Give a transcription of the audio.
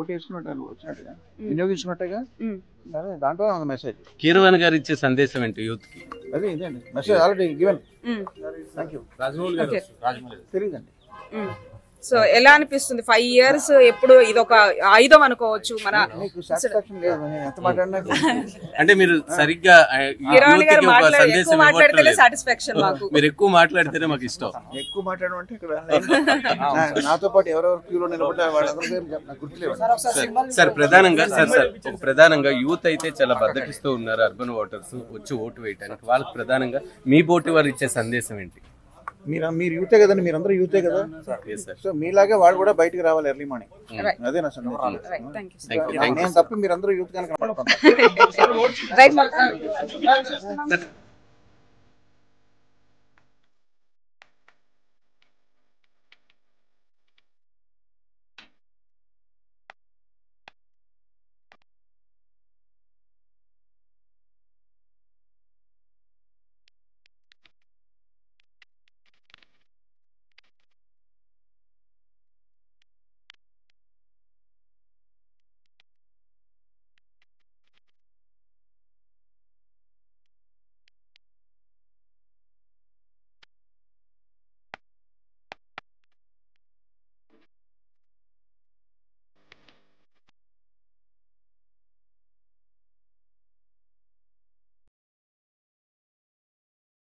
Vote వేసుకున్నట్టు వచ్చినట్టుగా వినియోగించుకున్నట్టుగా ఉమ్. అదే దాంట్లో ఉంది మెసేజ్ కీరవాణి గారు ఇచ్చే సందేశం ఏంటి యూత్ కి అదే ఇదండి message already given um. Thank you Rajamouli garu Okay. తెలియదండి ఉమ్. సో ఎలా అనిపిస్తుంది ఫైవ్ ఇయర్స్ ఎప్పుడు ఇది ఒక ఆయుధం అనుకోవచ్చు మన మీకు సాటిస్ఫాక్షన్ లేదు నేను ఎంత మాట్లాడినా అంటే మీరు సరిగ్గా ఆ, ఈ కిరాణి యూత్ గారు కి ఒక మాట్లాడే సందేశం ఎక్కువ మాట్లాడితేనే ఇవ్వట్లేదు. సాటిస్ఫాక్షన్ మాకు మీరు ఎక్కువ మాట్లాడితేనే మాకు ఇష్టం ఎక్కువ మాట్లాడడం అంటే ఇక్కడ నా- నాతో పాటు ఎవరెవరు క్యూలో నిలబడ్డారు వాళ్ళందరూ పేరు చెప్ప- నాకు గుర్తులేవు సార్, సార్ ప్రధానంగా సార్ సార్ ఒక ప్రధానంగా యూత్ అయితే చాలా బద్దకిస్తూ ఉన్నారు అర్బన్ ఓటర్స్ వచ్చి ఓటు వేయడానికి వాళ్ళకి ప్రధానంగా మీ పోటీ వారు ఇచ్చే సందేశం ఏంటి మీరు మీరు యూతే కదండి మీరందరూ యూతే కదా Yes, sir. సో మీలాగే వాళ్ళు కూడా బయటికి రావాలి ఎర్లీ మార్నింగ్ Right. అదే నా సందేశం right thank you thank you thank you నేను తప్ప మీరందరూ యూత్ కనుక రైట్ సార్